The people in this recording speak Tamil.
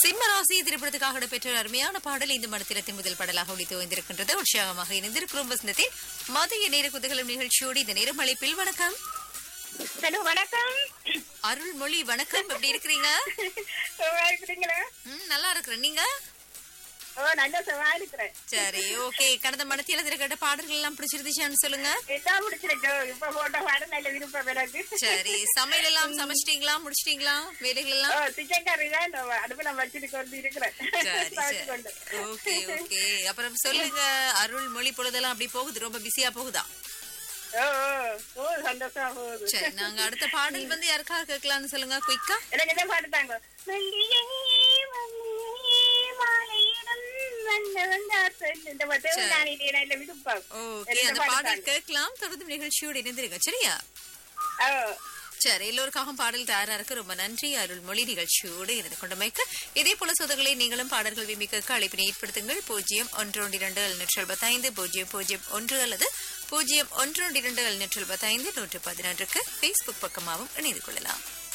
சிம்மராசி திரைப்படத்துக்காக இடம்பெற்ற ஒரு அருமையான பாடல் இந்த மனத்திலத்தின் முதல் பாடலாக ஒழித்து வந்திருக்கின்றது உற்சாகமாக இணைந்திருக்கிறோம் வசந்தத்தின் மதிய நேர குதகலம் நிகழ்ச்சியோடு இந்த நேரம் அழைப்பில் வணக்கம் ஹலோ வணக்கம் அருள்மொழி வணக்கம் எப்படி இருக்கிறீங்க சுகமா இருக்கிறீங்களா ம், நல்லா இருக்கிறேன் நீங்க ஓ நல்ல சுகமா இருக்கிறேன் சரி ஓகே கடந்த மனத்திலத்தில கேட்ட பாடல்கள் எல்லாம் பிடிச்சிருந்துச்சான்னு சொல்லுங்க எல்லாம் முடிச்சிருக்கு இப்ப போட்ட பாடம் நல்ல விருப்பம் எனக்கு சரி சமையல் எல்லாம் சமைச்சிட்டீங்களா முடிச்சிட்டீங்களா வேலைகள் எல்லாம் ஓ சிக்கன் கறி தான் இந்த அடுப்புல வச்சுட்டு கொண்டு இருக்கிறேன் சரி சாப்பிட்டு சரி கொண்டு. ஓகே ஓகே அப்புறம் சொல்லுங்க அருள் மொழி பொழுதெல்லாம் அப்படி போகுது ரொம்ப பிஸியா போகுதா ஓ ஓ, ஓ சந்தோஷமா போகுது சரி நாங்க அடுத்த பாடல் வந்து யாருக்காக கேட்கலாம்னு சொல்லுங்க குயிக்கா எனக்கு என்ன பாட்டுதாங்க மல்லிகை, மல்லிகை, மாலையிடம் வந்த வந்தார் பெண். இந்த பாட்டு சரி. நான் இது நல்ல விருப்பம் ஓகே எனக்கு அந்த பாட்டு பாடல் தாங்க. கேட்கலாம் தொடர்ந்து நிகழ்ச்சியோடு இணைந்திருங்க சரியா ஓ சரி எல்லோருக்காகவும் பாடல் தயாரா இருக்கு ரொம்ப நன்றி அருள்மொழி நிகழ்ச்சியோடு இருந்து கொண்டமைக்கு இதே போல சொதங்களை நீங்களும் பாடல்கள் விமிக்க அழைப்பினை ஏற்படுத்துங்கள் பூஜ்ஜியம் ஒன்று ஒன்று இரண்டு எழுநூற்று எழுபத்தைந்து பூஜ்ஜியம் பூஜ்ஜியம் ஒன்று அல்லது பூஜ்ஜியம் ஒன்று ஒன்று இரண்டு எழுநூற்று எழுபத்தைந்து நூற்று பதினொன்றுக்கு பேஸ்புக் பக்கமாகவும் இணைந்து கொள்ளலாம்